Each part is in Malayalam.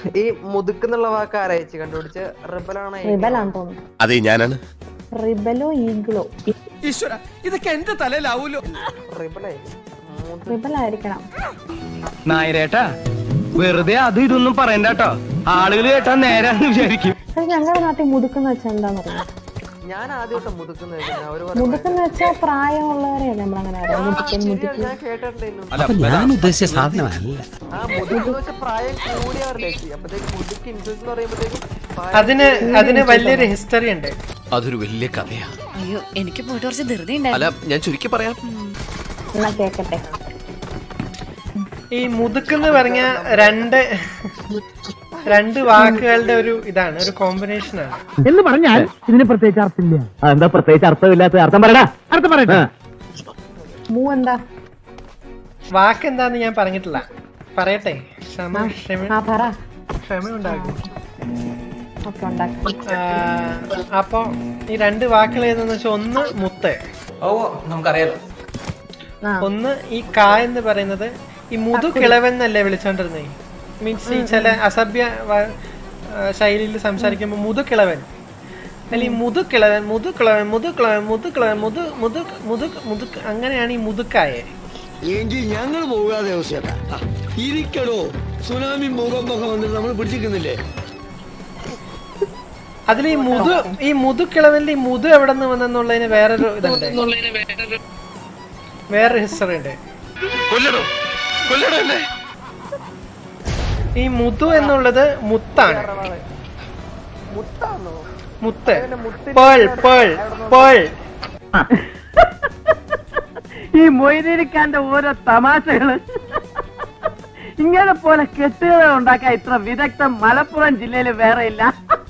ഈ മുതുക്കെന്നുള്ള വാക്ക് ആരയച്ച് കണ്ടുപിടിച്ച് റിബലാണ് റിബലാന്ന് തോന്നുന്നു അതെ ഞാനാണ് റിബലോ ഈഗിളോ ഈശ്വര ഇതൊക്കെ എന്റെ തലയിലാവൂലോ റിബലേ റിബലായിരിക്കണം നായരേട്ടാ വെറുതെ അത് ഇതൊന്നും പറയണ്ട കേട്ടോ ആളുകൾ കേട്ടാ നേരാന്ന് വിചാരിക്കും പക്ഷെ ഞങ്ങളുടെ നാട്ടിൽ മുതുക്കെന്ന് വെച്ചാൽ എന്താന്ന് അറിയാം ഞാൻ ആദ്യമായിട്ട് മുതുക്കുന്ന കേൾക്കുന്നത് അവര് മുതുക്കെന്ന് വെച്ചാൽ പ്രായമുള്ളവരെയല്ലേ നമ്മളങ്ങനെ അറിയാം മുതുക്കൻ ശരിയാ, മുതുക്കി ഞാൻ കേട്ടിട്ടുണ്ടായിരുന്നു അപ്പൊ ഞാൻ ഉദ്ദേശിച്ച സാധനമല്ല ആ മുതുക്കെന്ന് വെച്ചാൽ പ്രായം കൂടിയവരുടെ അപ്പത്തേക്ക് മുതുക്ക് ഇൻഫ്ലുവൻസ് എന്ന് പറയുമ്പോഴത്തേക്കും പ്രായം അതിന് അതിന് വലിയൊരു ഹിസ്റ്ററി ഉണ്ട് അതൊരു വലിയ കഥയാ അയ്യോ എനിക്ക് പോയിട്ട് കുറച്ച് ധൃതി ഉണ്ടായിരുന്നു അല്ല ഞാൻ ചുരുക്കി പറയാം എന്നാ കേക്കട്ടെ ഈ മുതുക്കെന്ന് പറഞ്ഞ രണ്ട് രണ്ട് വാക്കുകളുടെ ഒരു ഇതാണ് ഒരു കോമ്പിനേഷൻ ആണ് എന്ന് പറഞ്ഞാൽ ഇതിന് പ്രത്യേകിച്ച് അർത്ഥമില്ല എന്താ പ്രത്യേകിച്ച് അർത്ഥമില്ലാത്ത അർത്ഥം പറയടാ അർത്ഥം പറയട്ടെ മൂ എന്താ വാക്ക് എന്താന്ന് ഞാൻ പറഞ്ഞിട്ടില്ല പറയട്ടെ ക്ഷമ ക്ഷമ ആ പറ ക്ഷമ ഉണ്ടാകും ഒക്കെ ഉണ്ടാക്കാം അപ്പൊ ഈ രണ്ട് വാക്കുകൾ ഏതെന്ന് വെച്ചാൽ ഒന്ന് മുത്ത് ഓ നമുക്കറിയാലോ ആ ഒന്ന് ഈ കാ എന്ന് പറയുന്നത് ഈ മുതു കിളവൻ എന്നല്ലേ വിളിച്ചോണ്ടിരുന്നേ മീൻസ് ഈ ചില അസഭ്യ വ- ആ, ശൈലിയിൽ സംസാരിക്കുമ്പോൾ മുതു കിളവൻ അല്ല ഈ മുതു കിളവൻ മുതു കിളവൻ മുതു കിളവൻ മുതു കിളവൻ മുതു മുതു മുതു മുതു അങ്ങനെയാണ് ഈ മുതുക്കായെ എങ്കിൽ ഞങ്ങൾ പോകാതെ അവസ്ഥയല്ല ഇരിക്കടോ സുനാമി ഭൂകമ്പൊക്കെ വന്നിട്ട് നമ്മൾ പിടിച്ചിരിക്കുന്നില്ലേ അതിൽ ഈ മുതു ഈ മുതുക്കിളവന്റെ ഈ മുതു എവിടെ നിന്ന് വന്നെന്നുള്ളതിന് വേറൊരു ഇതുണ്ട് വേറൊരു ഹിസ്റ്ററി ഉണ്ട് കൊല്ലടോ കൊല്ലടോ എന്നെ ഈ മുതു എന്നുള്ളത് മുത്താണ് മുത്താണോ മുത്ത് പേൾ പേൾ പേൾ ഈ മൊയ്തീനിക്കാന്റെ ഓരോ തമാശകള് ഇങ്ങനെ പോലെ കെട്ടുകൾ ഉണ്ടാക്കാൻ ഇത്ര വിദഗ്ധം മലപ്പുറം ജില്ലയിൽ വേറെ ഇല്ല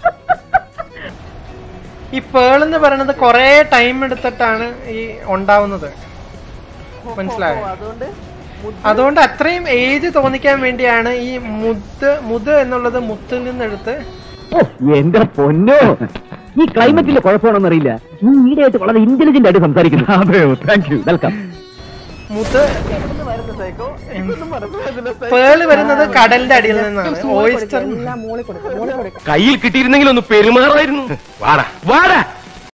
ഈ പേൾ എന്ന് പറയുന്നത് കൊറേ ടൈം എടുത്തിട്ടാണ് ഈ ഉണ്ടാവുന്നത് മനസ്സിലായോ അതുകൊണ്ട് അതുകൊണ്ട് അത്രയും ഏജ് തോന്നിക്കാൻ വേണ്ടിയാണ് ഈ മുത്ത് മുത് എന്നുള്ളത് മുത്തിൽ നിന്നെടുത്ത് എന്റെ പൊന്നോ ഈ ക്ലൈമറ്റിലെ കുഴപ്പമാണെന്ന് അറിയില്ല നീ ഈടായിട്ട് വളരെ ഇന്റലിജന്റ് ആയിട്ട് സംസാരിക്കുന്നു അതെയോ താങ്ക് യു വെൽക്കം മുത് വരുന്ന സൈക്കോ എനിക്കൊന്നും മനസ്സിലാകുന്നില്ല പേള് വരുന്നത് കടലിന്റെ അടിയിൽ നിന്നാണ് ഓയിസ്റ്റർ എല്ലാം മൂളി കൊടുക്കും മൂളി കൊടുക്കും കയ്യിൽ കിട്ടിയിരുന്നെങ്കിൽ ഒന്ന് പെരുമാറായിരുന്നു വാടാ വാടാ